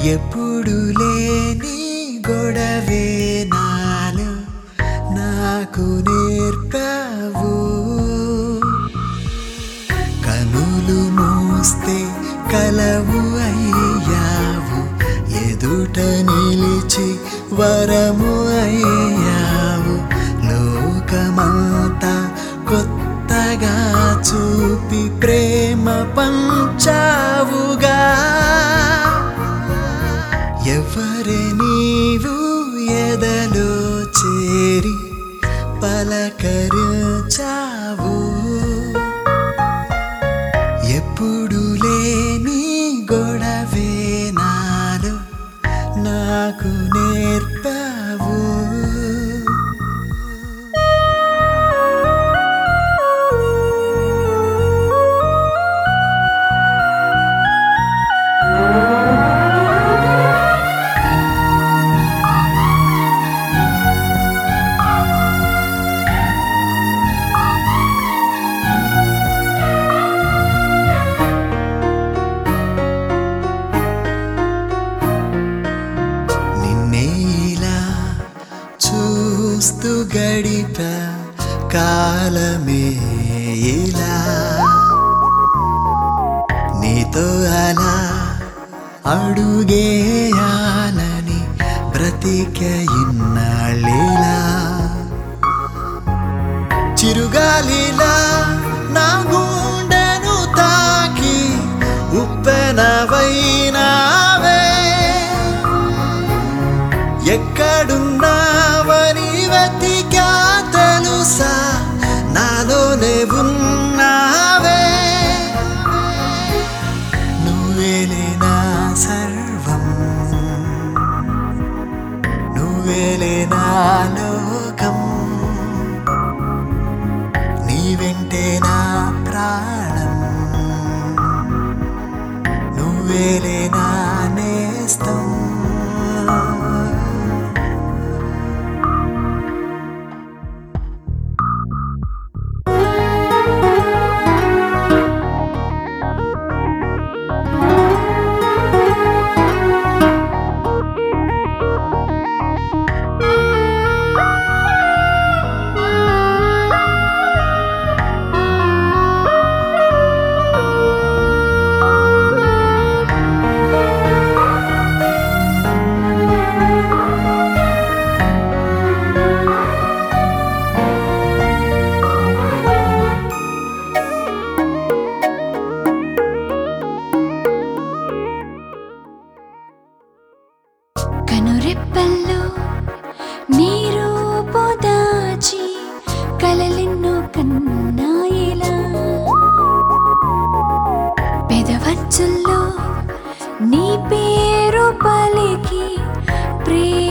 ఎప్పుడు లేని గొడవే నాలో నాకు నేర్పావు కనులు మూస్తే కలవు అయ్యావు ఎదుట నిలిచి వరము అయ్యావు లోకమంతా కొత్తగా చూపి ప్రేమ పంచావుగా ఎవరే నీవు ఎదలో చేరి పలకరించావు ఎప్పుడు లేని గొడవే నాలో నాకు నేర్పావు నిన్నే ఇలా చూస్తూ గడిపా కాలమే ఇలా నీతో అలా అడుగేయాలని బ్రతిక ఇన్నాళ్ళేలా చిరుగాలిలా నా గుండెను తాకి ఉప్పెనవైనావే ఎక్కడున్నావని వెతికా తెలుసా నాలోనే ఉన్నావే నువ్వేలే నా సర్వం నువ్వేలే నా లోకం నీ వెంటే నా ప్రాణం నువ్వేలే నా నేస్తం కనురెప్పల్లో నీరు దాచి కలలెన్నో కన్నాయిలా పెదవచ్చుల్లో నీ పేరు పలికి ప్రేమ